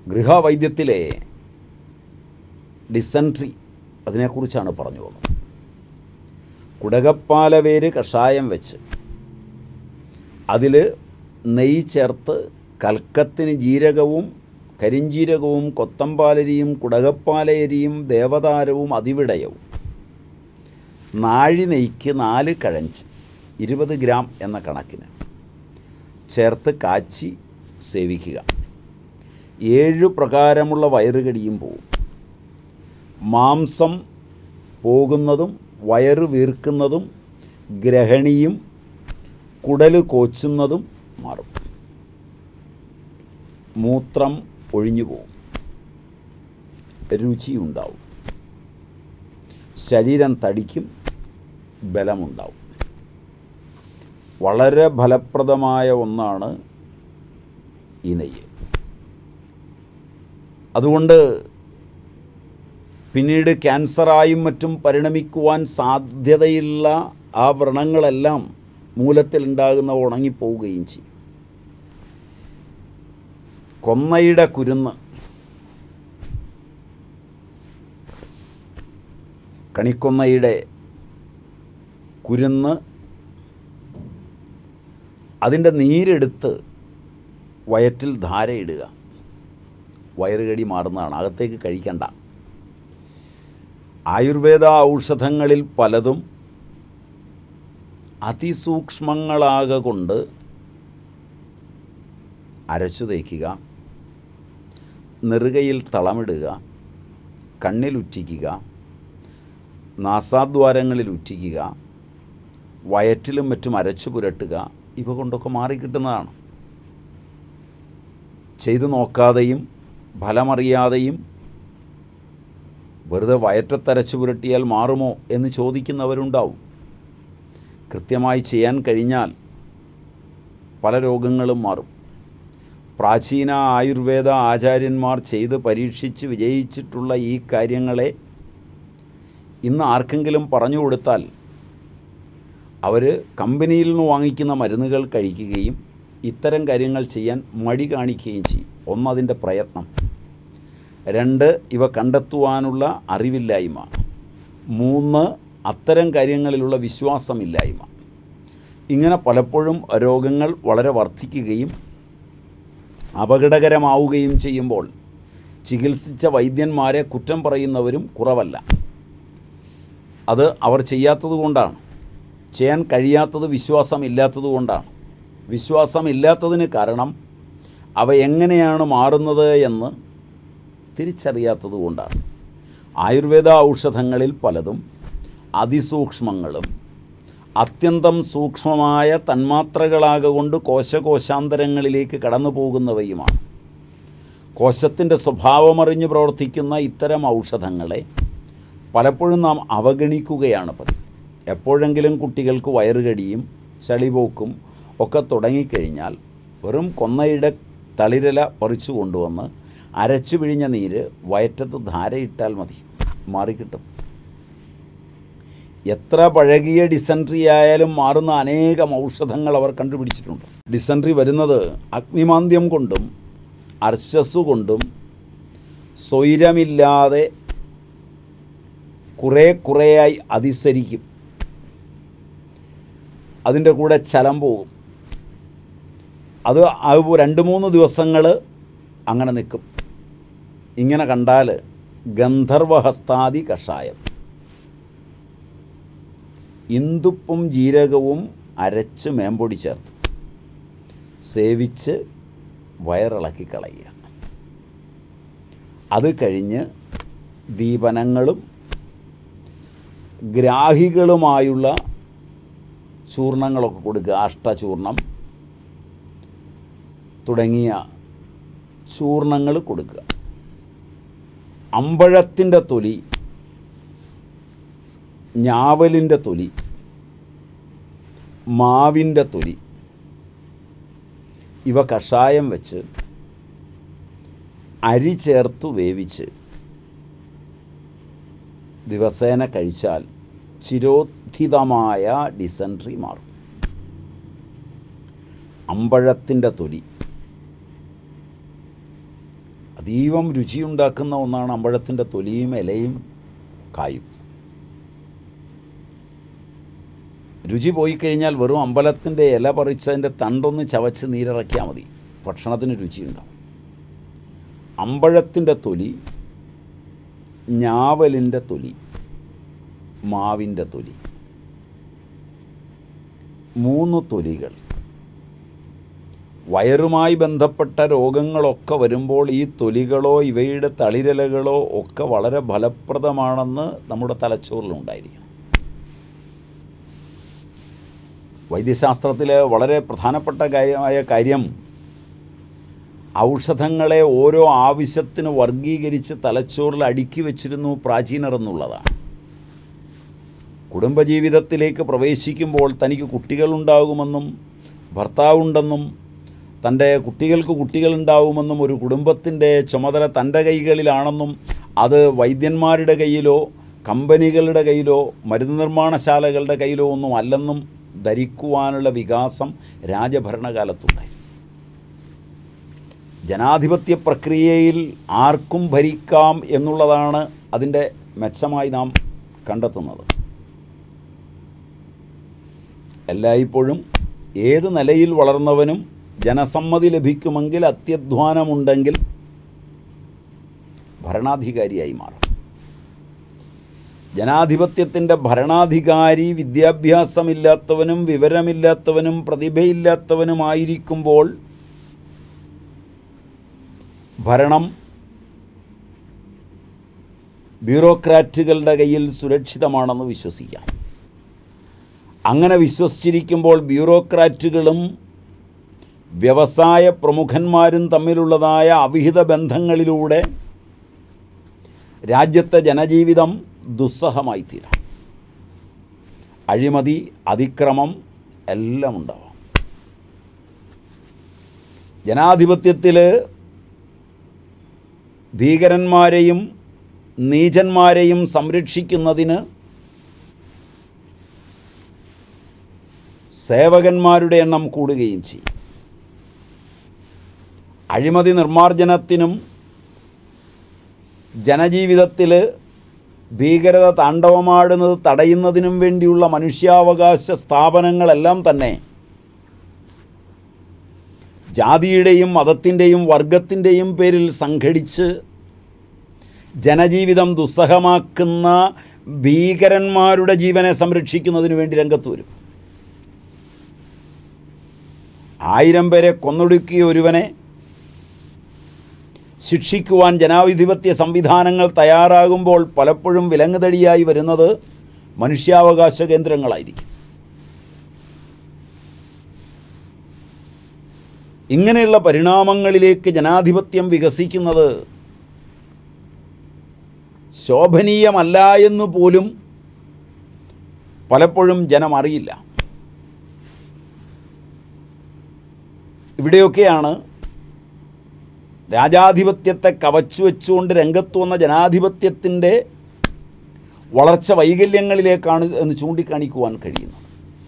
ഗൃഹവൈദ്യത്തിലെ dysentery അതിനെക്കുറിച്ചാണ് പറഞ്ഞു വന്നത് കുടകപ്പാലവേര് കഷായം വെച്ച് അതിൽ നെയ്യ് ചേർത്ത് കൽക്കത്തിന് ജീരകവും കരിഞ്ജീരകവും കൊത്തമ്പാലരിയും കുടകപ്പാലയരിയും ദേവതാരവും അതിവിടയവും നാഴി നെയ്ക്ക് നാല് കഴഞ്ച് ഇരുപത് ഗ്രാം എന്ന കണക്കിന് ചേർത്ത് കാച്ചി സേവിക്കുക ഏഴു പ്രകാരമുള്ള വയറുകടിയും പോവും മാംസം പോകുന്നതും വയറ് വീർക്കുന്നതും ഗ്രഹണിയും കുടല് കോച്ചുന്നതും മാറും മൂത്രം ഒഴിഞ്ഞു പോവും രുചിയുണ്ടാവും ശരീരം തടിക്കും ബലമുണ്ടാവും വളരെ ഫലപ്രദമായ ഒന്നാണ് ഈ നെയ്യ് അതുകൊണ്ട് പിന്നീട് ക്യാൻസറായും മറ്റും പരിണമിക്കുവാൻ സാധ്യതയുള്ള ആ വ്രണങ്ങളെല്ലാം മൂലത്തിലുണ്ടാകുന്ന ഉണങ്ങിപ്പോവുകയും ചെയ്യും കൊന്നയുടെ കുരുന്ന് കണിക്കൊന്നയുടെ കുരുന്ന് അതിൻ്റെ നീരെടുത്ത് വയറ്റിൽ ധാരയിടുക വയറുകടി മാറുന്നതാണ് അകത്തേക്ക് കഴിക്കണ്ട ആയുർവേദ ഔഷധങ്ങളിൽ പലതും അതിസൂക്ഷ്മങ്ങളാക കൊണ്ട് അരച്ചു തേക്കുക നെറുകയിൽ തളമിടുക കണ്ണിലുറ്റിക്കുക നാസാദ്വാരങ്ങളിൽ ഉറ്റിക്കുക വയറ്റിലും മറ്റും അരച്ചു പുരട്ടുക ഇവ കൊണ്ടൊക്കെ മാറിക്കിട്ടുന്നതാണ് ചെയ്തു നോക്കാതെയും ഫലമറിയാതെയും വെറുതെ വയറ്റത്തരച്ചു പുരട്ടിയാൽ മാറുമോ എന്ന് ചോദിക്കുന്നവരുണ്ടാവും കൃത്യമായി ചെയ്യാൻ കഴിഞ്ഞാൽ പല രോഗങ്ങളും മാറും പ്രാചീന ആയുർവേദ ആചാര്യന്മാർ ചെയ്ത് പരീക്ഷിച്ച് വിജയിച്ചിട്ടുള്ള ഈ കാര്യങ്ങളെ ഇന്ന് ആർക്കെങ്കിലും പറഞ്ഞു കൊടുത്താൽ അവർ കമ്പനിയിൽ നിന്ന് വാങ്ങിക്കുന്ന മരുന്നുകൾ കഴിക്കുകയും ഇത്തരം കാര്യങ്ങൾ ചെയ്യാൻ മടി കാണിക്കുകയും ചെയ്യും ഒന്നതിൻ്റെ പ്രയത്നം രണ്ട് ഇവ കണ്ടെത്തുവാനുള്ള അറിവില്ലായ്മ മൂന്ന് അത്തരം കാര്യങ്ങളിലുള്ള വിശ്വാസമില്ലായ്മ ഇങ്ങനെ പലപ്പോഴും രോഗങ്ങൾ വളരെ വർദ്ധിക്കുകയും അപകടകരമാവുകയും ചെയ്യുമ്പോൾ ചികിത്സിച്ച വൈദ്യന്മാരെ കുറ്റം പറയുന്നവരും കുറവല്ല അത് അവർ ചെയ്യാത്തത് കൊണ്ടാണ് ചെയ്യാൻ കഴിയാത്തത് വിശ്വാസമില്ലാത്തത് കൊണ്ടാണ് വിശ്വാസമില്ലാത്തതിന് കാരണം അവ എങ്ങനെയാണ് മാറുന്നത് എന്ന് തിരിച്ചറിയാത്തത് കൊണ്ടാണ് ആയുർവേദ ഔഷധങ്ങളിൽ പലതും അതിസൂക്ഷ്മങ്ങളും അത്യന്തം സൂക്ഷ്മമായ തന്മാത്രകളാകൊണ്ട് കോശകോശാന്തരങ്ങളിലേക്ക് കടന്നു പോകുന്നവയുമാണ് കോശത്തിൻ്റെ സ്വഭാവമറിഞ്ഞ് പ്രവർത്തിക്കുന്ന ഇത്തരം ഔഷധങ്ങളെ പലപ്പോഴും നാം അവഗണിക്കുകയാണ് പതിവ് എപ്പോഴെങ്കിലും കുട്ടികൾക്ക് വയറുകടിയും ചളിപോക്കും ഒക്കെ തുടങ്ങിക്കഴിഞ്ഞാൽ വെറും കൊന്നയുടെ തളിരല പറിച്ചു കൊണ്ടുവന്ന് അരച്ചു പിഴിഞ്ഞ നീര് വയറ്റത്ത് ധാരയിട്ടാൽ മതി മാറിക്കിട്ടും എത്ര പഴകിയ ഡിസൻട്രി ആയാലും മാറുന്ന അനേകം ഔഷധങ്ങൾ അവർ കണ്ടുപിടിച്ചിട്ടുണ്ട് ഡിസൻട്രി വരുന്നത് അഗ്നിമാന്ദ്യം കൊണ്ടും അർശസ് കൊണ്ടും സ്വൈരമില്ലാതെ കുറേ കുറേയായി അതിസരിക്കും അതിൻ്റെ കൂടെ ചലം പോകും അത് അത് രണ്ട് മൂന്ന് ദിവസങ്ങൾ അങ്ങനെ നിൽക്കും ഇങ്ങനെ കണ്ടാൽ ഗന്ധർവഹസ്താദി കഷായം ഇന്ദുപ്പും ജീരകവും അരച്ച് മേമ്പൊടി ചേർത്ത് സേവിച്ച് വയറിളക്കി കളയുക അത് കഴിഞ്ഞ് ദീപനങ്ങളും ഗ്രാഹികളുമായുള്ള ചൂർണങ്ങളൊക്കെ കൊടുക്കുക അഷ്ടചൂർണം തുടങ്ങിയ ചൂർണങ്ങൾ കൊടുക്കുക അമ്പഴത്തിൻ്റെ തൊലി ഞാവലിൻ്റെ തൊലി മാവിൻ്റെ തൊലി ഇവ കഷായം വെച്ച് അരി ചേർത്തു വേവിച്ച് ദിവസേന കഴിച്ചാൽ ചിരോദ്ധിതമായ ഡിസൻട്രി മാറും അമ്പഴത്തിൻ്റെ തൊലി അതീവം രുചിയുണ്ടാക്കുന്ന ഒന്നാണ് അമ്പഴത്തിൻ്റെ തൊലിയും ഇലയും കായും രുചി പോയി കഴിഞ്ഞാൽ വെറും അമ്പലത്തിൻ്റെ ഇല പറിച്ചതിൻ്റെ തണ്ടൊന്ന് ചവച്ച് നീരിറക്കിയാൽ മതി ഭക്ഷണത്തിന് രുചിയുണ്ടാവും അമ്പഴത്തിൻ്റെ തൊലി ഞാവലിൻ്റെ തൊലി മാവിൻ്റെ തൊലി മൂന്ന് തൊലികൾ വയറുമായി ബന്ധപ്പെട്ട രോഗങ്ങളൊക്കെ വരുമ്പോൾ ഈ തൊലികളോ ഇവയുടെ തളിരലകളോ ഒക്കെ വളരെ ഫലപ്രദമാണെന്ന് നമ്മുടെ തലച്ചോറിലുണ്ടായിരിക്കണം വൈദ്യശാസ്ത്രത്തിൽ വളരെ പ്രധാനപ്പെട്ട കാര്യമായ കാര്യം ഔഷധങ്ങളെ ഓരോ ആവശ്യത്തിന് വർഗീകരിച്ച് തലച്ചോറിൽ അടുക്കി വച്ചിരുന്നു പ്രാചീനർ എന്നുള്ളതാണ് കുടുംബജീവിതത്തിലേക്ക് പ്രവേശിക്കുമ്പോൾ തനിക്ക് കുട്ടികളുണ്ടാകുമെന്നും ഭർത്താവുണ്ടെന്നും തൻ്റെ കുട്ടികൾക്ക് കുട്ടികളുണ്ടാവുമെന്നും ഒരു കുടുംബത്തിൻ്റെ ചുമതല തൻ്റെ കൈകളിലാണെന്നും അത് വൈദ്യന്മാരുടെ കയ്യിലോ കമ്പനികളുടെ കയ്യിലോ മരുന്ന് നിർമ്മാണശാലകളുടെ കയ്യിലോ ഒന്നും അല്ലെന്നും ധരിക്കുവാനുള്ള വികാസം രാജഭരണകാലത്തുണ്ടായി ജനാധിപത്യ പ്രക്രിയയിൽ ആർക്കും ഭരിക്കാം എന്നുള്ളതാണ് അതിൻ്റെ മെച്ചമായി നാം കണ്ടെത്തുന്നത് എല്ലായ്പ്പോഴും ഏത് നിലയിൽ വളർന്നവനും ജനസമ്മതി ലഭിക്കുമെങ്കിൽ അത്യധ്വാനമുണ്ടെങ്കിൽ ഭരണാധികാരിയായി മാറും ജനാധിപത്യത്തിൻ്റെ ഭരണാധികാരി വിദ്യാഭ്യാസമില്ലാത്തവനും വിവരമില്ലാത്തവനും പ്രതിഭയില്ലാത്തവനുമായിരിക്കുമ്പോൾ ഭരണം ബ്യൂറോക്രാറ്റുകളുടെ കയ്യിൽ സുരക്ഷിതമാണെന്ന് വിശ്വസിക്കാം അങ്ങനെ വിശ്വസിച്ചിരിക്കുമ്പോൾ ബ്യൂറോക്രാറ്റുകളും വ്യവസായ പ്രമുഖന്മാരും തമ്മിലുള്ളതായ അവിഹിത ബന്ധങ്ങളിലൂടെ രാജ്യത്തെ ജനജീവിതം ദുസ്സഹമായി തീരാം അഴിമതി അതിക്രമം എല്ലാം ഉണ്ടാവാം ജനാധിപത്യത്തിൽ ഭീകരന്മാരെയും നീചന്മാരെയും സംരക്ഷിക്കുന്നതിന് സേവകന്മാരുടെ എണ്ണം കൂടുകയും ചെയ്യും അഴിമതി നിർമ്മാർജ്ജനത്തിനും ജനജീവിതത്തിൽ ഭീകരത താണ്ഡവമാടുന്നത് തടയുന്നതിനും വേണ്ടിയുള്ള മനുഷ്യാവകാശ സ്ഥാപനങ്ങളെല്ലാം തന്നെ ജാതിയുടെയും മതത്തിൻ്റെയും വർഗത്തിൻ്റെയും പേരിൽ സംഘടിച്ച് ജനജീവിതം ദുസ്സഹമാക്കുന്ന ഭീകരന്മാരുടെ ജീവനെ സംരക്ഷിക്കുന്നതിന് വേണ്ടി രംഗത്ത് വരും ആയിരം പേരെ കൊന്നൊടുക്കിയ ഒരുവനെ ശിക്ഷിക്കുവാൻ ജനാധിപത്യ സംവിധാനങ്ങൾ തയ്യാറാകുമ്പോൾ പലപ്പോഴും വിലങ്ങുതടിയായി വരുന്നത് മനുഷ്യാവകാശ കേന്ദ്രങ്ങളായിരിക്കും ഇങ്ങനെയുള്ള പരിണാമങ്ങളിലേക്ക് ജനാധിപത്യം വികസിക്കുന്നത് ശോഭനീയമല്ല എന്ന് പോലും പലപ്പോഴും ജനം അറിയില്ല ഇവിടെയൊക്കെയാണ് രാജാധിപത്യത്തെ കവച്ചു വെച്ചുകൊണ്ട് രംഗത്ത് വന്ന ജനാധിപത്യത്തിൻ്റെ വളർച്ച വൈകല്യങ്ങളിലേക്കാണ് എന്ന് ചൂണ്ടിക്കാണിക്കുവാൻ കഴിയുന്നത്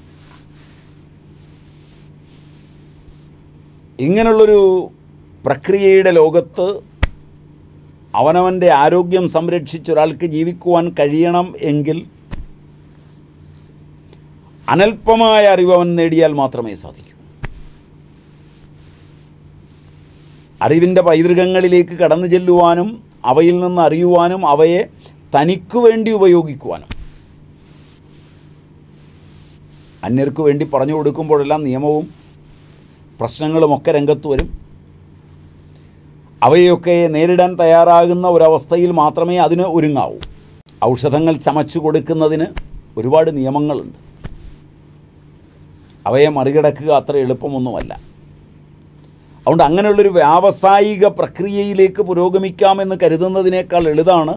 ഇങ്ങനെയുള്ളൊരു പ്രക്രിയയുടെ ലോകത്ത് അവനവൻ്റെ ആരോഗ്യം സംരക്ഷിച്ച് ഒരാൾക്ക് ജീവിക്കുവാൻ കഴിയണം എങ്കിൽ അനൽപമായ അറിവ് അവൻ നേടിയാൽ മാത്രമേ സാധിക്കൂ അറിവിൻ്റെ പൈതൃകങ്ങളിലേക്ക് കടന്നു ചെല്ലുവാനും അവയിൽ നിന്ന് അറിയുവാനും അവയെ തനിക്കു വേണ്ടി ഉപയോഗിക്കുവാനും അന്യർക്ക് വേണ്ടി പറഞ്ഞു കൊടുക്കുമ്പോഴെല്ലാം നിയമവും പ്രശ്നങ്ങളുമൊക്കെ രംഗത്ത് വരും അവയൊക്കെ നേരിടാൻ തയ്യാറാകുന്ന ഒരവസ്ഥയിൽ മാത്രമേ അതിന് ഒരുങ്ങാവൂ ഔഷധങ്ങൾ ചമച്ചു കൊടുക്കുന്നതിന് ഒരുപാട് നിയമങ്ങളുണ്ട് അവയെ മറികടക്കുക അത്ര എളുപ്പമൊന്നുമല്ല അതുകൊണ്ട് അങ്ങനെയുള്ളൊരു വ്യാവസായിക പ്രക്രിയയിലേക്ക് പുരോഗമിക്കാമെന്ന് കരുതുന്നതിനേക്കാൾ എളുതാണ്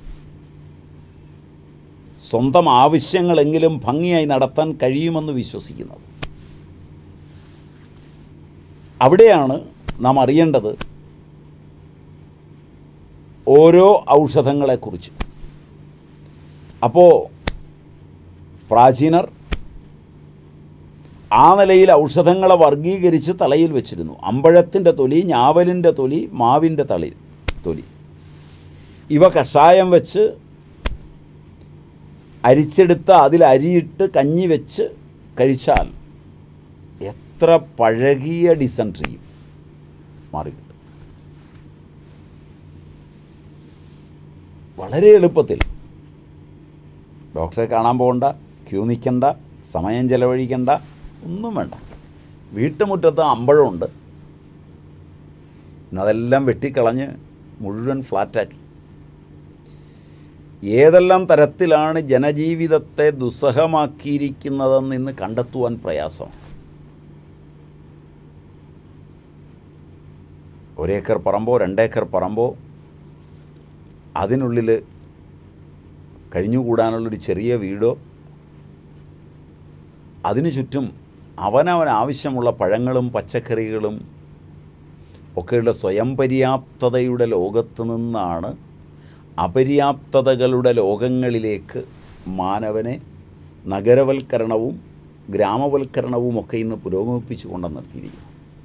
സ്വന്തം ആവശ്യങ്ങളെങ്കിലും ഭംഗിയായി നടത്താൻ കഴിയുമെന്ന് വിശ്വസിക്കുന്നത് അവിടെയാണ് നാം അറിയേണ്ടത് ഓരോ ഔഷധങ്ങളെക്കുറിച്ച് അപ്പോൾ പ്രാചീനർ ആ നിലയിൽ ഔഷധങ്ങളെ വർഗീകരിച്ച് തലയിൽ വെച്ചിരുന്നു അമ്പഴത്തിൻ്റെ തൊലി ഞാവലിൻ്റെ തൊലി മാവിൻ്റെ തളി തൊലി ഇവ കഷായം വെച്ച് അരിച്ചെടുത്ത് അതിൽ അരിയിട്ട് കഞ്ഞി വെച്ച് കഴിച്ചാൽ എത്ര പഴകിയ ഡിസൻട്രിയും മാറിക്കിട്ടും വളരെ എളുപ്പത്തിൽ ഡോക്ടറെ കാണാൻ പോകണ്ട ക്യൂ നിൽക്കണ്ട സമയം ചെലവഴിക്കണ്ട ഒന്നും വേണ്ട വീട്ടുമുറ്റത്ത് അമ്പഴമുണ്ട് ഇന്നതെല്ലാം വെട്ടിക്കളഞ്ഞ് മുഴുവൻ ഫ്ലാറ്റാക്കി ഏതെല്ലാം തരത്തിലാണ് ജനജീവിതത്തെ ദുസ്സഹമാക്കിയിരിക്കുന്നതെന്ന് ഇന്ന് കണ്ടെത്തുവാൻ പ്രയാസമാണ് ഒരേക്കർ പറമ്പോ രണ്ടേക്കർ പറമ്പോ അതിനുള്ളിൽ കഴിഞ്ഞുകൂടാനുള്ളൊരു ചെറിയ വീടോ അതിനു ചുറ്റും അവനവൻ ആവശ്യമുള്ള പഴങ്ങളും പച്ചക്കറികളും ഒക്കെയുള്ള സ്വയം പര്യാപ്തതയുടെ ലോകത്ത് നിന്നാണ് അപര്യാപ്തതകളുടെ ലോകങ്ങളിലേക്ക് മാനവനെ നഗരവൽക്കരണവും ഗ്രാമവൽക്കരണവും ഒക്കെ ഇന്ന് പുരോഗമിപ്പിച്ചു കൊണ്ടു നിർത്തിയിരിക്കുന്നു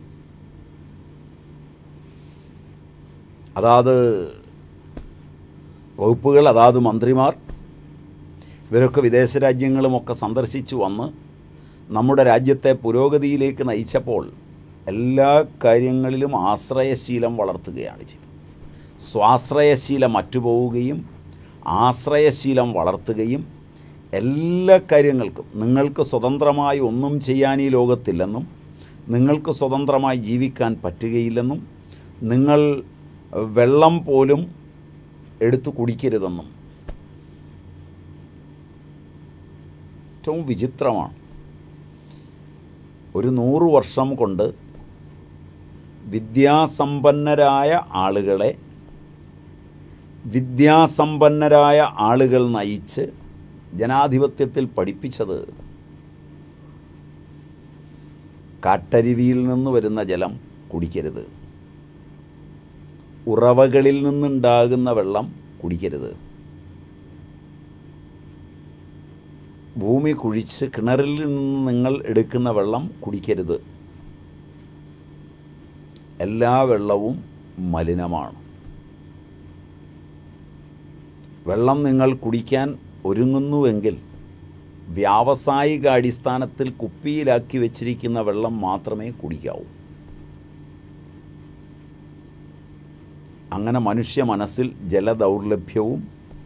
അതാത് വകുപ്പുകൾ അതാത് മന്ത്രിമാർ ഇവരൊക്കെ വിദേശ രാജ്യങ്ങളുമൊക്കെ സന്ദർശിച്ചു വന്ന് നമ്മുടെ രാജ്യത്തെ പുരോഗതിയിലേക്ക് നയിച്ചപ്പോൾ എല്ലാ കാര്യങ്ങളിലും ആശ്രയശീലം വളർത്തുകയാണ് ചെയ്തത് സ്വാശ്രയശീലം മറ്റുപോവുകയും ആശ്രയശീലം വളർത്തുകയും എല്ലാ കാര്യങ്ങൾക്കും നിങ്ങൾക്ക് സ്വതന്ത്രമായി ഒന്നും ചെയ്യാൻ ഈ ലോകത്തില്ലെന്നും നിങ്ങൾക്ക് സ്വതന്ത്രമായി ജീവിക്കാൻ പറ്റുകയില്ലെന്നും നിങ്ങൾ വെള്ളം പോലും എടുത്തു കുടിക്കരുതെന്നും ഏറ്റവും വിചിത്രമാണ് ഒരു നൂറ് വർഷം കൊണ്ട് വിദ്യാസമ്പന്നരായ ആളുകളെ വിദ്യാസമ്പന്നരായ ആളുകൾ നയിച്ച് ജനാധിപത്യത്തിൽ പഠിപ്പിച്ചത് കാട്ടരുവിയിൽ നിന്ന് വരുന്ന ജലം കുടിക്കരുത് ഉറവകളിൽ നിന്നുണ്ടാകുന്ന വെള്ളം കുടിക്കരുത് ഭൂമി കുഴിച്ച് കിണറിൽ നിന്ന് നിങ്ങൾ എടുക്കുന്ന വെള്ളം കുടിക്കരുത് എല്ലാ വെള്ളവും മലിനമാണ് വെള്ളം നിങ്ങൾ കുടിക്കാൻ ഒരുങ്ങുന്നുവെങ്കിൽ വ്യാവസായിക അടിസ്ഥാനത്തിൽ കുപ്പിയിലാക്കി വെച്ചിരിക്കുന്ന വെള്ളം മാത്രമേ കുടിക്കാവൂ അങ്ങനെ മനുഷ്യ മനസ്സിൽ ജലദൗർലഭ്യവും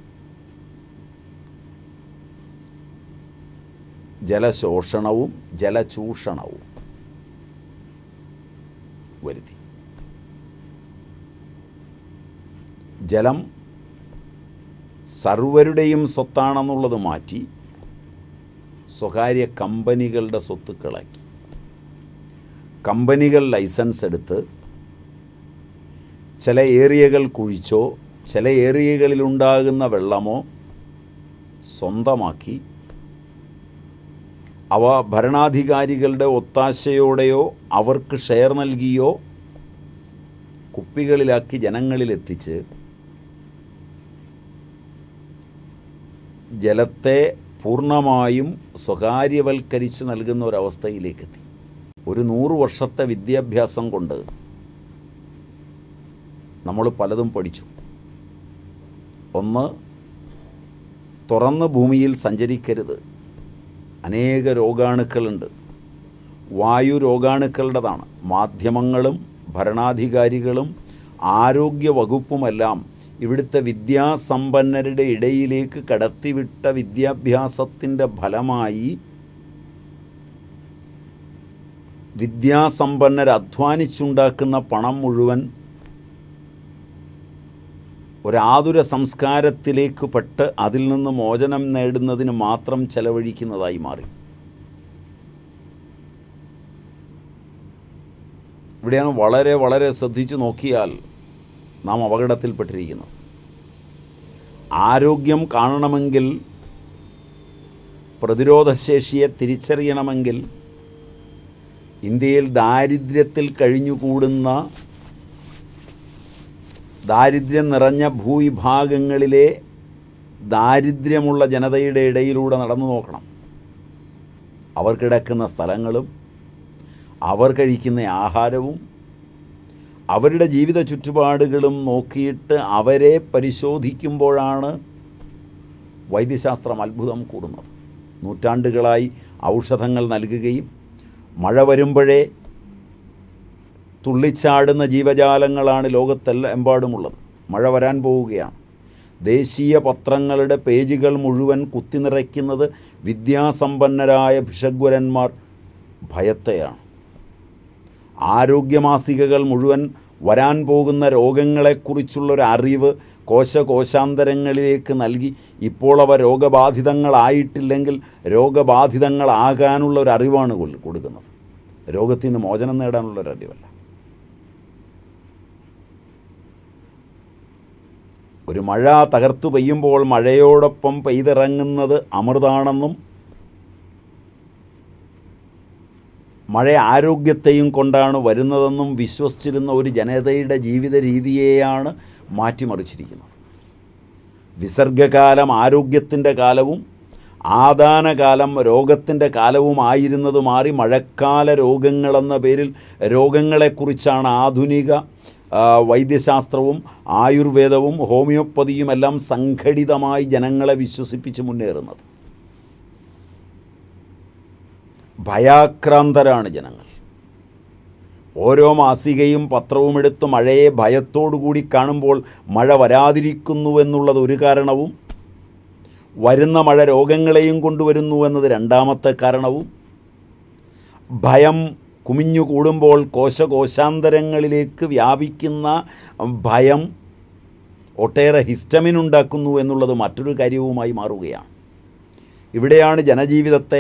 ജലശോഷണവും ജലചൂഷണവും വരുത്തി ജലം സർവരുടെയും സ്വത്താണെന്നുള്ളത് മാറ്റി സ്വകാര്യ കമ്പനികളുടെ സ്വത്തുക്കളാക്കി കമ്പനികൾ ലൈസൻസ് എടുത്ത് ചില ഏരിയകൾ കുഴിച്ചോ ചില ഏരിയകളിലുണ്ടാകുന്ന വെള്ളമോ സ്വന്തമാക്കി അവ ഭരണാധികാരികളുടെ ഒത്താശയോടെയോ അവർക്ക് ഷെയർ നൽകിയോ കുപ്പികളിലാക്കി ജനങ്ങളിലെത്തിച്ച് ജലത്തെ പൂർണ്ണമായും സ്വകാര്യവൽക്കരിച്ച് നൽകുന്ന ഒരവസ്ഥയിലേക്കെത്തി ഒരു നൂറ് വർഷത്തെ വിദ്യാഭ്യാസം കൊണ്ട് നമ്മൾ പലതും പഠിച്ചു ഒന്ന് തുറന്ന് ഭൂമിയിൽ സഞ്ചരിക്കരുത് അനേക രോഗാണുക്കളുണ്ട് വായു രോഗാണുക്കളുടേതാണ് മാധ്യമങ്ങളും ഭരണാധികാരികളും ആരോഗ്യ വകുപ്പുമെല്ലാം ഇവിടുത്തെ വിദ്യാസമ്പന്നരുടെ ഇടയിലേക്ക് കടത്തിവിട്ട വിദ്യാഭ്യാസത്തിൻ്റെ ഫലമായി വിദ്യാസമ്പന്നർ അധ്വാനിച്ചുണ്ടാക്കുന്ന പണം മുഴുവൻ ഒരാതുര സംസ്കാരത്തിലേക്ക് പെട്ട് അതിൽ നിന്ന് മോചനം നേടുന്നതിന് മാത്രം ചെലവഴിക്കുന്നതായി മാറി ഇവിടെയാണ് വളരെ വളരെ ശ്രദ്ധിച്ചു നോക്കിയാൽ നാം അപകടത്തിൽപ്പെട്ടിരിക്കുന്നത് ആരോഗ്യം കാണണമെങ്കിൽ പ്രതിരോധശേഷിയെ തിരിച്ചറിയണമെങ്കിൽ ഇന്ത്യയിൽ ദാരിദ്ര്യത്തിൽ കഴിഞ്ഞുകൂടുന്ന ദാരിദ്ര്യം നിറഞ്ഞ ഭൂവിഭാഗങ്ങളിലെ ദാരിദ്ര്യമുള്ള ജനതയുടെ ഇടയിലൂടെ നടന്നു നോക്കണം അവർ കിടക്കുന്ന സ്ഥലങ്ങളും അവർ കഴിക്കുന്ന ആഹാരവും അവരുടെ ജീവിത ചുറ്റുപാടുകളും നോക്കിയിട്ട് അവരെ പരിശോധിക്കുമ്പോഴാണ് വൈദ്യശാസ്ത്രം അത്ഭുതം കൂടുന്നത് നൂറ്റാണ്ടുകളായി ഔഷധങ്ങൾ നൽകുകയും മഴ വരുമ്പോഴേ തുള്ളിച്ചാടുന്ന ജീവജാലങ്ങളാണ് ലോകത്തെല്ലാം എമ്പാടുമുള്ളത് മഴ വരാൻ പോവുകയാണ് ദേശീയ പത്രങ്ങളുടെ പേജുകൾ മുഴുവൻ കുത്തിനിറയ്ക്കുന്നത് വിദ്യാസമ്പന്നരായ ഭിഷഗ്വരന്മാർ ഭയത്തെയാണ് ആരോഗ്യമാസികകൾ മുഴുവൻ വരാൻ പോകുന്ന രോഗങ്ങളെക്കുറിച്ചുള്ളൊരു അറിവ് കോശകോശാന്തരങ്ങളിലേക്ക് നൽകി ഇപ്പോൾ അവ രോഗബാധിതങ്ങളായിട്ടില്ലെങ്കിൽ രോഗബാധിതങ്ങളാകാനുള്ള ഒരു അറിവാണ് കൊൽ- കൊടുക്കുന്നത് രോഗത്തിൽ നിന്ന് മോചനം നേടാനുള്ളൊരു അറിവല്ല ഒരു മഴ തകർത്തു പെയ്യുമ്പോൾ മഴയോടൊപ്പം പെയ്തിറങ്ങുന്നത് അമൃതാണെന്നും മഴ ആരോഗ്യത്തെയും കൊണ്ടാണ് വരുന്നതെന്നും വിശ്വസിച്ചിരുന്ന ഒരു ജനതയുടെ ജീവിത രീതിയെയാണ് മാറ്റിമറിച്ചിരിക്കുന്നത് വിസർഗകാലം ആരോഗ്യത്തിൻ്റെ കാലവും ആദാനകാലം രോഗത്തിൻ്റെ കാലവുമായിരുന്നത് മാറി മഴക്കാല രോഗങ്ങളെന്ന പേരിൽ രോഗങ്ങളെക്കുറിച്ചാണ് ആധുനിക ആ, വൈദ്യശാസ്ത്രവും ആയുർവേദവും ഹോമിയോപ്പതിയും എല്ലാം സംഘടിതമായി ജനങ്ങളെ വിശ്വസിപ്പിച്ച് മുന്നേറുന്നത് ഭയാക്രാന്തരാണ് ജനങ്ങൾ ഓരോ മാസികയും പത്രവും എടുത്ത് മഴയെ ഭയത്തോടുകൂടി കാണുമ്പോൾ മഴ വരാതിരിക്കുന്നുവെന്നുള്ളത് ഒരു കാരണവും വരുന്ന മഴ രോഗങ്ങളെയും കൊണ്ടുവരുന്നു എന്നത് രണ്ടാമത്തെ കാരണവും ഭയം കുമിഞ്ഞു കൂടുമ്പോൾ കോശകോശാന്തരങ്ങളിലേക്ക് വ്യാപിക്കുന്ന ഭയം ഒട്ടേറെ ഹിസ്റ്റമിൻ ഉണ്ടാക്കുന്നു എന്നുള്ളത് മറ്റൊരു കാര്യവുമായി മാറുകയാണ് ഇവിടെയാണ് ജനജീവിതത്തെ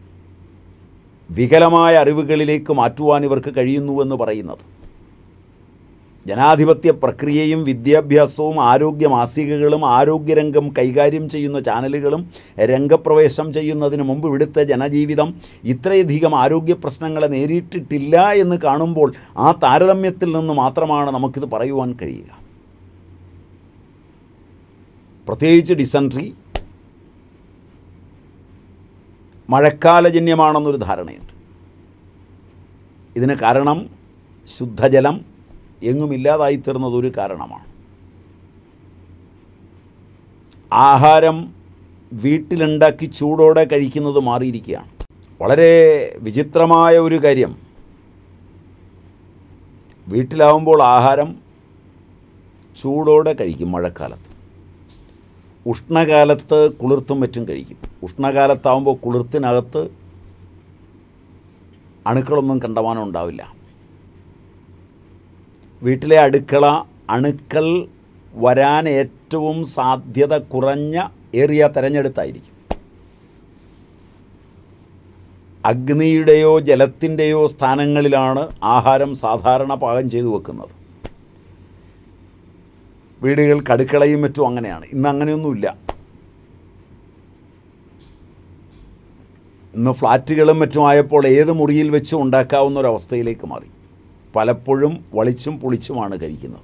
വികലമായ അറിവുകളിലേക്ക് മാറ്റുവാൻ ഇവർക്ക് കഴിയുന്നുവെന്ന് പറയുന്നത് ജനാധിപത്യ പ്രക്രിയയും വിദ്യാഭ്യാസവും ആരോഗ്യ മാസികകളും ആരോഗ്യരംഗം കൈകാര്യം ചെയ്യുന്ന ചാനലുകളും രംഗപ്രവേശം ചെയ്യുന്നതിന് മുമ്പ് ഇവിടുത്തെ ജനജീവിതം ഇത്രയധികം ആരോഗ്യ പ്രശ്നങ്ങളെ നേരിട്ടിട്ടില്ല എന്ന് കാണുമ്പോൾ ആ താരതമ്യത്തിൽ നിന്ന് മാത്രമാണ് നമുക്കിത് പറയുവാൻ കഴിയുക പ്രത്യേകിച്ച് ഡിസൻട്രി മഴക്കാലജന്യമാണെന്നൊരു ധാരണയുണ്ട് ഇതിന് കാരണം ശുദ്ധജലം എങ്ങുമില്ലാതായിത്തീർന്നത് ഒരു കാരണമാണ് ആഹാരം വീട്ടിലുണ്ടാക്കി ചൂടോടെ കഴിക്കുന്നത് മാറിയിരിക്കുകയാണ് വളരെ വിചിത്രമായ ഒരു കാര്യം വീട്ടിലാവുമ്പോൾ ആഹാരം ചൂടോടെ കഴിക്കും മഴക്കാലത്ത് ഉഷ്ണകാലത്ത് കുളിർത്തും മറ്റും കഴിക്കും ഉഷ്ണകാലത്താവുമ്പോൾ കുളിർത്തിനകത്ത് അണുക്കളൊന്നും കണ്ടമാനം ഉണ്ടാവില്ല വീട്ടിലെ അടുക്കള അണുക്കൾ വരാൻ ഏറ്റവും സാധ്യത കുറഞ്ഞ ഏറിയ തെരഞ്ഞെടുത്തായിരിക്കും അഗ്നിയുടെയോ ജലത്തിൻ്റെയോ സ്ഥാനങ്ങളിലാണ് ആഹാരം സാധാരണ പാകം ചെയ്തു വെക്കുന്നത് വീടുകൾക്ക് അടുക്കളയും മറ്റും അങ്ങനെയാണ് ഇന്ന് അങ്ങനെയൊന്നുമില്ല ഇന്ന് ഫ്ലാറ്റുകളും മറ്റും ആയപ്പോൾ ഏത് മുറിയിൽ വെച്ചും ഉണ്ടാക്കാവുന്ന ഒരവസ്ഥയിലേക്ക് മാറി പലപ്പോഴും വളിച്ചും പുളിച്ചുമാണ് കഴിക്കുന്നത്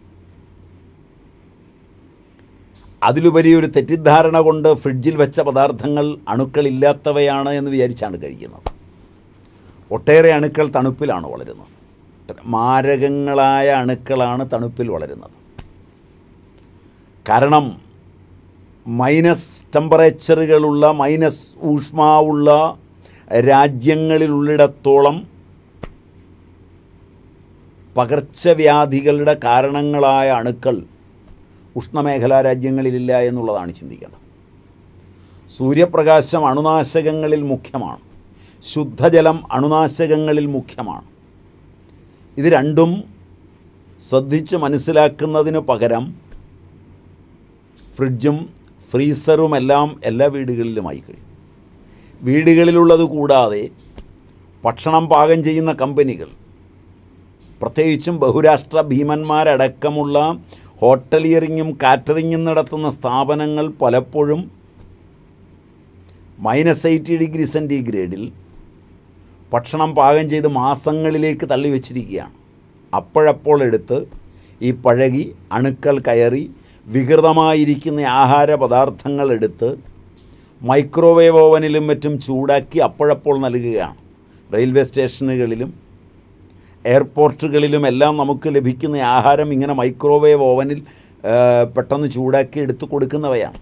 അതിലുപരി ഒരു തെറ്റിദ്ധാരണ കൊണ്ട് ഫ്രിഡ്ജിൽ വെച്ച പദാർത്ഥങ്ങൾ അണുക്കളില്ലാത്തവയാണ് എന്ന് വിചാരിച്ചാണ് കഴിക്കുന്നത് ഒട്ടേറെ അണുക്കൾ തണുപ്പിലാണ് വളരുന്നത് മാരകങ്ങളായ അണുക്കളാണ് തണുപ്പിൽ വളരുന്നത് കാരണം മൈനസ് ടെമ്പറേച്ചറുകളുള്ള മൈനസ് ഊഷ്മാവുള്ള രാജ്യങ്ങളിലുള്ളിടത്തോളം പകർച്ചവ്യാധികളുടെ കാരണങ്ങളായ അണുക്കൾ ഉഷ്ണമേഖലാ രാജ്യങ്ങളിലില്ല എന്നുള്ളതാണ് ചിന്തിക്കേണ്ടത് സൂര്യപ്രകാശം അണുനാശകങ്ങളിൽ മുഖ്യമാണ് ശുദ്ധജലം അണുനാശകങ്ങളിൽ മുഖ്യമാണ് ഇത് രണ്ടും ശ്രദ്ധിച്ച് മനസ്സിലാക്കുന്നതിന് പകരം ഫ്രിഡ്ജും ഫ്രീസറുമെല്ലാം എല്ലാ വീടുകളിലുമായി കഴിയും വീടുകളിലുള്ളത് കൂടാതെ ഭക്ഷണം പാകം ചെയ്യുന്ന കമ്പനികൾ പ്രത്യേകിച്ചും ബഹുരാഷ്ട്ര ഭീമന്മാരടക്കമുള്ള ഹോട്ടലിയറിങ്ങും കാറ്ററിങ്ങും നടത്തുന്ന സ്ഥാപനങ്ങൾ പലപ്പോഴും മൈനസ് എയ്റ്റി ഡിഗ്രി സെൻറ്റിഗ്രേഡിൽ ഭക്ഷണം പാകം ചെയ്ത് മാസങ്ങളിലേക്ക് തള്ളി വച്ചിരിക്കുകയാണ് അപ്പോഴപ്പോൾ എടുത്ത് ഈ പഴകി അണുക്കൾ കയറി വികൃതമായിരിക്കുന്ന ആഹാര പദാർത്ഥങ്ങൾ എടുത്ത് മൈക്രോവേവ് ഓവനിലും മറ്റും ചൂടാക്കി അപ്പോഴപ്പോൾ നൽകുകയാണ് റെയിൽവേ സ്റ്റേഷനുകളിലും എയർപോർട്ടുകളിലും എല്ലാം നമുക്ക് ലഭിക്കുന്ന ആഹാരം ഇങ്ങനെ മൈക്രോവേവ് ഓവനിൽ ആ, പെട്ടെന്ന് ചൂടാക്കി എടുത്തു കൊടുക്കുന്നവയാണ്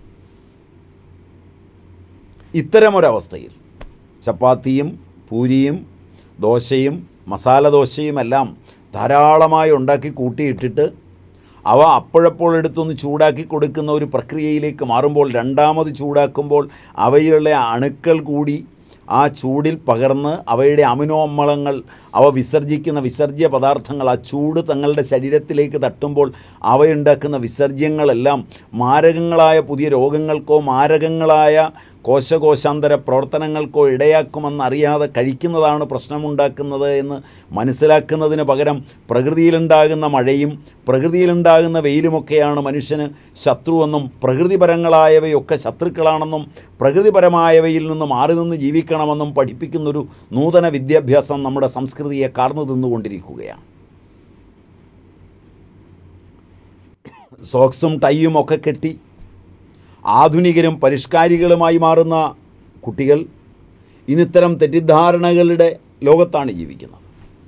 ഇത്തരമൊരവസ്ഥയിൽ ചപ്പാത്തിയും പൂരിയും ദോശയും മസാല ദോശയും എല്ലാം ധാരാളമായി ഉണ്ടാക്കി കൂട്ടിയിട്ടിട്ട് അവ അപ്പോഴപ്പോൾ എടുത്തൊന്ന് ചൂടാക്കി കൊടുക്കുന്ന ഒരു പ്രക്രിയയിലേക്ക് മാറുമ്പോൾ രണ്ടാമത് ചൂടാക്കുമ്പോൾ അവയിലുള്ള അണുക്കൾ കൂടി ആ ചൂടിൽ പകർന്ന് അവയുടെ അമിനോ അമ്ലങ്ങൾ അവ വിസർജിക്കുന്ന വിസർജ്യ പദാർത്ഥങ്ങൾ ആ ചൂട് തങ്ങളുടെ ശരീരത്തിലേക്ക് തട്ടുമ്പോൾ അവയുണ്ടാക്കുന്ന വിസർജ്യങ്ങളെല്ലാം മാരകങ്ങളായ പുതിയ രോഗങ്ങൾക്കോ മാരകങ്ങളായ കോശകോശാന്തര പ്രവർത്തനങ്ങൾക്കോ ഇടയാക്കുമെന്നറിയാതെ കഴിക്കുന്നതാണ് പ്രശ്നമുണ്ടാക്കുന്നത് എന്ന് മനസ്സിലാക്കുന്നതിന് പകരം പ്രകൃതിയിലുണ്ടാകുന്ന മഴയും പ്രകൃതിയിലുണ്ടാകുന്ന വെയിലുമൊക്കെയാണ് മനുഷ്യന് ശത്രുവെന്നും പ്രകൃതിപരങ്ങളായവയൊക്കെ ശത്രുക്കളാണെന്നും പ്രകൃതിപരമായവയിൽ നിന്ന് മാറി നിന്ന് ജീവിക്കണമെന്നും പഠിപ്പിക്കുന്നൊരു നൂതന വിദ്യാഭ്യാസം നമ്മുടെ സംസ്കൃതിയെ കാർന്നു തിന്നുകൊണ്ടിരിക്കുകയാണ് സോക്സും ടൈയും ഒക്കെ കെട്ടി ആധുനികരും പരിഷ്കാരികളുമായി മാറുന്ന കുട്ടികൾ ഇന്നിത്തരം തെറ്റിദ്ധാരണകളുടെ ലോകത്താണ് ജീവിക്കുന്നത്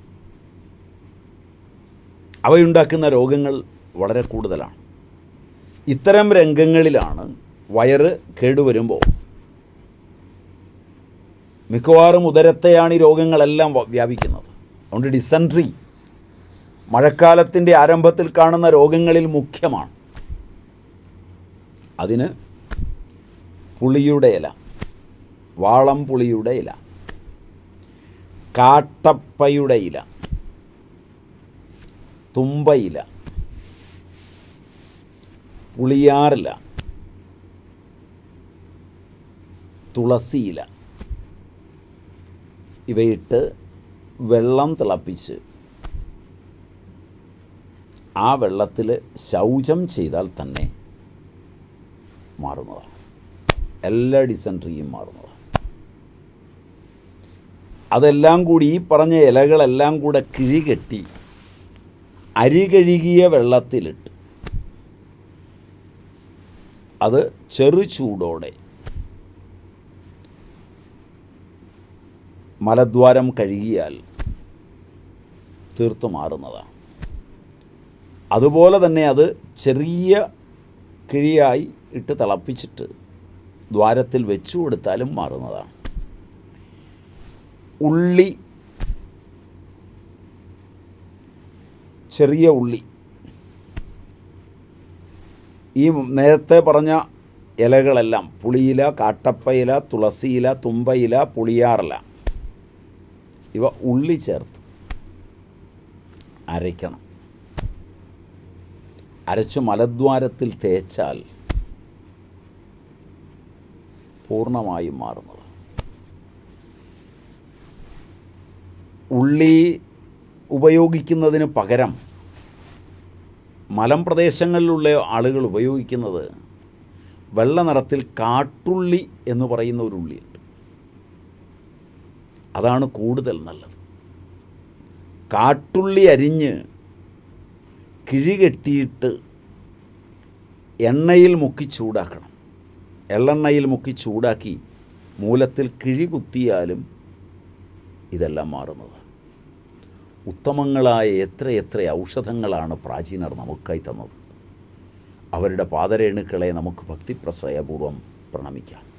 അവയുണ്ടാക്കുന്ന രോഗങ്ങൾ വളരെ കൂടുതലാണ് ഇത്തരം രംഗങ്ങളിലാണ് വയറ് കേടുവരുമ്പോൾ മിക്കവാറും ഉദരത്തെയാണ് ഈ രോഗങ്ങളെല്ലാം വ- വ്യാപിക്കുന്നത് അതുകൊണ്ട് ഡിസൻട്രി മഴക്കാലത്തിൻ്റെ ആരംഭത്തിൽ കാണുന്ന രോഗങ്ങളിൽ മുഖ്യമാണ് അതിന് പുളിയുടെ ഇല വാളം പുളിയുടെ ഇല കാട്ടപ്പയുടെ ഇല തുമ്പയില പുളിയാറില തുളസിയില ഇവയിട്ട് വെള്ളം തിളപ്പിച്ച് ആ വെള്ളത്തിൽ ശൗചം ചെയ്താൽ തന്നെ മാറുന്നതാണ് എല്ലാ ഡിസൻട്രിയും മാറുന്നതാണ് അതെല്ലാം കൂടി ഈ പറഞ്ഞ ഇലകളെല്ലാം കൂടെ കിഴികെട്ടി അരി കഴുകിയ വെള്ളത്തിലിട്ട് അത് ചെറു ചൂടോടെ മലദ്വാരം കഴുകിയാൽ തീർത്തു മാറുന്നതാണ് അതുപോലെ തന്നെ അത് ചെറിയ കിഴിയായി ഇട്ട് തിളപ്പിച്ചിട്ട് ദ്വാരത്തിൽ വെച്ചു കൊടുത്താലും മാറുന്നതാണ് ഉള്ളി ചെറിയ ഉള്ളി ഈ നേരത്തെ പറഞ്ഞ ഇലകളെല്ലാം പുളിയില കാട്ടപ്പയില തുളസിയില തുമ്പയില പുളിയാറില ഇവ ഉള്ളി ചേർത്ത് അരയ്ക്കണം അരച്ച് മലദ്വാരത്തിൽ തേച്ചാൽ പൂർണ്ണമായും മാറുന്നത് ഉള്ളി ഉപയോഗിക്കുന്നതിന് പകരം മലമ്പ്രദേശങ്ങളിലുള്ള ആളുകൾ ഉപയോഗിക്കുന്നത് വെള്ള നിറത്തിൽ കാട്ടുള്ളി എന്ന് പറയുന്ന ഒരു ഉള്ളിയുണ്ട് അതാണ് കൂടുതൽ നല്ലത് കാട്ടുള്ളി അരിഞ്ഞ് കിഴി കെട്ടിയിട്ട് എണ്ണയിൽ മുക്കി ചൂടാക്കണം എള്ളെണ്ണയിൽ മുക്കി ചൂടാക്കി മൂലത്തിൽ കിഴി കുത്തിയാലും ഇതെല്ലാം മാറുന്നത് ഉത്തമങ്ങളായ എത്രയെത്ര ഔഷധങ്ങളാണ് പ്രാചീനർ നമുക്കായി തന്നത് അവരുടെ പാദരേണുക്കളെ നമുക്ക് ഭക്തിപ്രശ്രയപൂർവ്വം പ്രണമിക്കാം